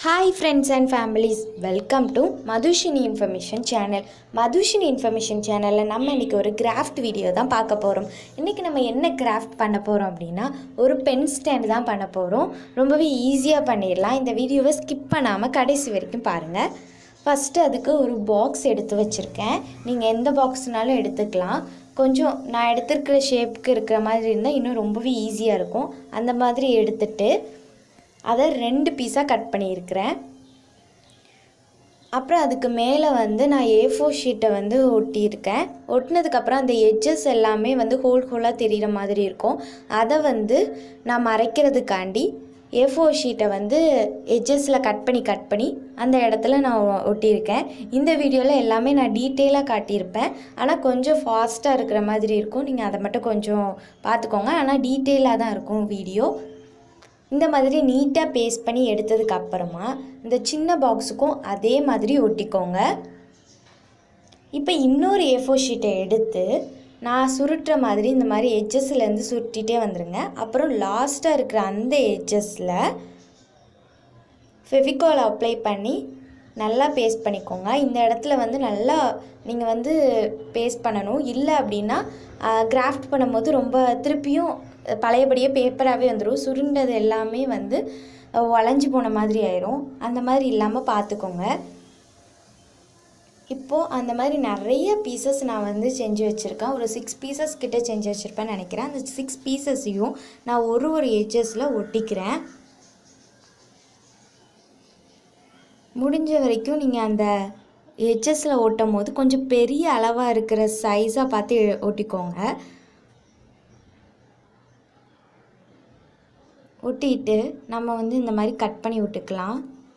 hi friends and families welcome to Madhushini information channel Madhushini information சேனலில் நம்ம இன்றைக்கி ஒரு கிராஃப்ட் வீடியோ தான் பார்க்க போகிறோம் இன்றைக்கி நம்ம என்ன கிராஃப்ட் பண்ண போகிறோம் அப்படின்னா ஒரு பென் ஸ்டாண்ட் தான் பண்ண போகிறோம் ரொம்பவே ஈஸியாக பண்ணிடலாம் இந்த வீடியோவை ஸ்கிப் பண்ணாமல் கடைசி வரைக்கும் பாருங்கள் ஃபஸ்ட்டு அதுக்கு ஒரு பாக்ஸ் எடுத்து வச்சுருக்கேன் நீங்கள் எந்த பாக்ஸ்னாலும் எடுத்துக்கலாம் கொஞ்சம் நான் எடுத்திருக்கிற ஷேப்புக்கு இருக்கிற மாதிரி இருந்தால் இன்னும் ரொம்பவே ஈஸியாக இருக்கும் அந்த மாதிரி எடுத்துட்டு அதை ரெண்டு பீஸாக கட் பண்ணியிருக்கிறேன் அப்புறம் அதுக்கு மேலே வந்து நான் ஏ ஃபோர் ஷீட்டை வந்து ஒட்டியிருக்கேன் ஒட்டினதுக்கப்புறம் அந்த எட்ஜஸ் எல்லாமே வந்து ஹோல் ஹோலாக தெரிகிற மாதிரி இருக்கும் அதை வந்து நான் மறைக்கிறதுக்காண்டி ஏ ஃபோர் ஷீட்டை வந்து எட்ஜஸில் கட் பண்ணி கட் பண்ணி அந்த இடத்துல நான் ஒ- ஒட்டியிருக்கேன் இந்த வீடியோவில் எல்லாமே நான் டீட்டெயிலாக காட்டியிருப்பேன் ஆனால் கொஞ்சம் ஃபாஸ்ட்டாக இருக்கிற மாதிரி இருக்கும் நீங்கள் அதை மட்டும் கொஞ்சம் பார்த்துக்கோங்க ஆனால் டீட்டெயிலாக தான் இருக்கும் வீடியோ இந்த மாதிரி நீட்டாக பேஸ்ட் பண்ணி எடுத்ததுக்கு அப்புறமா இந்த சின்ன பாக்ஸுக்கும் அதே மாதிரி ஒட்டிக்கோங்க இப்போ இன்னொரு ஏ ஃபோர் ஷீட்டை எடுத்து நான் சுருட்டுற மாதிரி இந்த மாதிரி எட்ஜஸ்லேருந்து சுருட்டிகிட்டே வந்துடுங்க அப்புறம் லாஸ்ட்டாக இருக்கிற அந்த எட்ஜஸில் ஃபெவிகால் அப்ளை பண்ணி நல்லா பேஸ்ட் பண்ணிக்கோங்க இந்த இடத்துல வந்து நல்லா நீங்கள் வந்து பேஸ்ட் பண்ணணும் இல்லை அப்படின்னா கிராஃப்ட் பண்ணும்போது ரொம்ப திருப்பியும் பழையபடியே பேப்பராகவே வந்துடும் சுருண்டது எல்லாமே வந்து அஹ், வளைஞ்சு போன மாதிரி ஆயிரும் அந்த மாதிரி இல்லாமல் பார்த்துக்கோங்க இப்போது அந்த மாதிரி நிறைய பீசஸ் நான் வந்து செஞ்சு வச்சுருக்கேன் ஒரு சிக்ஸ் பீசஸ் கிட்ட செஞ்சு வச்சுருப்பேன்னு நினைக்கிறேன் அந்த சிக்ஸ் பீசஸையும் நான் ஒரு ஒரு எட்ஜஸில் ஒட்டிக்கிறேன் முடிஞ்ச வரைக்கும் நீங்கள் அந்த எட்ஜஸில் ஓட்டும் போது கொஞ்சம் பெரிய அளவாக இருக்கிற சைஸாக பார்த்து எ- ஒட்டிக்கோங்க ஒட்டிட்டு நம்ம வந்து இந்த மாதிரி கட் பண்ணி விட்டுக்கலாம்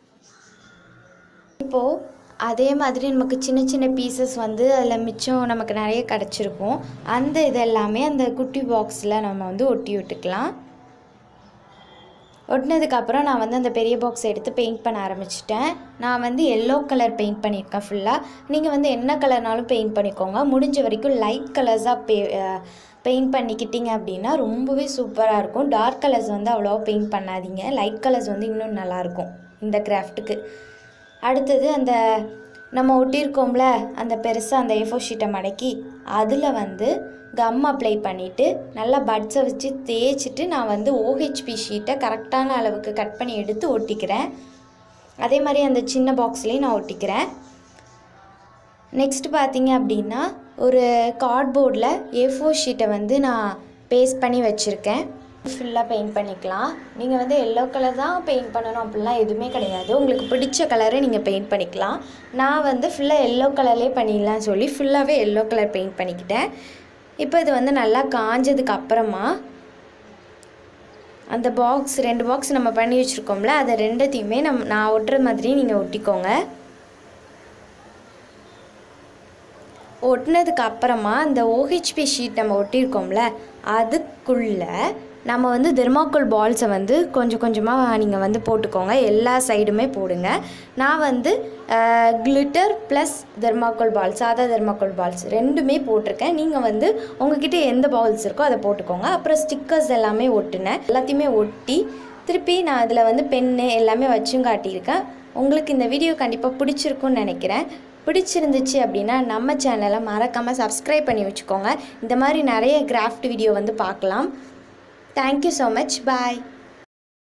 இப்போது அதே மாதிரி நமக்கு சின்ன சின்ன பீசஸ் வந்து அதில் மிச்சம் நமக்கு நிறைய கிடச்சிருக்கும் அந்த இதெல்லாமே அந்த குட்டி பாக்ஸில் நம்ம வந்து ஒட்டி விட்டுக்கலாம் ஒட்டினதுக்கப்புறம் நான் வந்து அந்த பெரிய பாக்ஸ் எடுத்து பெயிண்ட் பண்ண ஆரம்பிச்சிட்டேன் நான் வந்து எல்லோ கலர் பெயிண்ட் பண்ணியிருக்கேன் ஃபுல்லாக நீங்கள் வந்து என்ன கலர்னாலும் பெயிண்ட் பண்ணிக்கோங்க முடிஞ்ச வரைக்கும் லைட் கலர்ஸாக பெ பெயிண்ட் பண்ணிக்கிட்டீங்க அப்படின்னா ரொம்பவே சூப்பராக இருக்கும் டார்க் கலர்ஸ் வந்து அவ்வளோவா பெயிண்ட் பண்ணாதீங்க லைட் கலர்ஸ் வந்து இன்னும் நல்லாயிருக்கும் இந்த கிராஃப்ட்டுக்கு அடுத்தது அந்த நம்ம ஒட்டியிருக்கோம்ல அந்த பெருசாக அந்த ஏஃபோ ஷீட்டை மடக்கி அதில் வந்து கம் அப்ளை பண்ணிவிட்டு நல்லா பட்ஸை வச்சு தேய்ச்சிட்டு நான் வந்து ஓஹெச்பி ஷீட்டை கரெக்டான அளவுக்கு கட் பண்ணி எடுத்து ஒட்டிக்கிறேன் அதே மாதிரி அந்த சின்ன பாக்ஸ்லேயும் நான் ஒட்டிக்கிறேன் நெக்ஸ்ட் பார்த்தீங்க அப்படின்னா ஒரு கார்ட்போர்டில் ஏ ஃபோர் ஷீட்டை வந்து நான் பேஸ்ட் பண்ணி வச்சுருக்கேன் ஃபுல்லாக பெயிண்ட் பண்ணிக்கலாம் நீங்கள் வந்து எல்லோ கலர் தான் பெயிண்ட் பண்ணணும் அப்படிலாம் எதுவுமே கிடையாது உங்களுக்கு பிடிச்ச கலரை நீங்கள் பெயிண்ட் பண்ணிக்கலாம் நான் வந்து ஃபுல்லாக எல்லோ கலர்லேயே பண்ணிடலாம் சொல்லி ஃபுல்லாகவே எல்லோ கலர் பெயிண்ட் பண்ணிக்கிட்டேன் இப்போ இது வந்து நல்லா காஞ்சதுக்கு அப்புறமா அந்த பாக்ஸ் ரெண்டு பாக்ஸ் நம்ம பண்ணி வச்சுருக்கோம்ல அதை ரெண்டத்தையுமே நம் நான் ஒட்டுற மாதிரி நீங்கள் ஒட்டிக்கோங்க ஒட்டினதுக்கு அப்புறமா அந்த ஓஹெச்பி ஷீட் நம்ம ஒட்டியிருக்கோம்ல அதுக்குள்ளே நம்ம வந்து தெர்மாக்கோல் பால்ஸை வந்து கொஞ்சம் கொஞ்சமாக நீங்கள் வந்து போட்டுக்கோங்க எல்லா சைடுமே போடுங்க நான் வந்து கிளிட்டர் ப்ளஸ் தெர்மாக்கோல் பால்ஸ் சாதா தெர்மாக்கோல் பால்ஸ் ரெண்டுமே போட்டிருக்கேன் நீங்கள் வந்து உங்ககிட்ட எந்த பால்ஸ் இருக்கோ அதை போட்டுக்கோங்க அப்புறம் ஸ்டிக்கர்ஸ் எல்லாமே ஒட்டினேன் எல்லாத்தையுமே ஒட்டி திருப்பி நான் அதில் வந்து பென்னு எல்லாமே வச்சும் காட்டியிருக்கேன் உங்களுக்கு இந்த வீடியோ கண்டிப்பாக பிடிச்சிருக்கும்னு நினைக்கிறேன் பிடிச்சிருந்துச்சு அப்படின்னா நம்ம சேனலை மறக்காமல் சப்ஸ்கிரைப் பண்ணி வச்சுக்கோங்க இந்த மாதிரி நிறைய கிராஃப்ட் வீடியோ வந்து பார்க்கலாம் தேங்க்யூ ஸோ மச் பாய்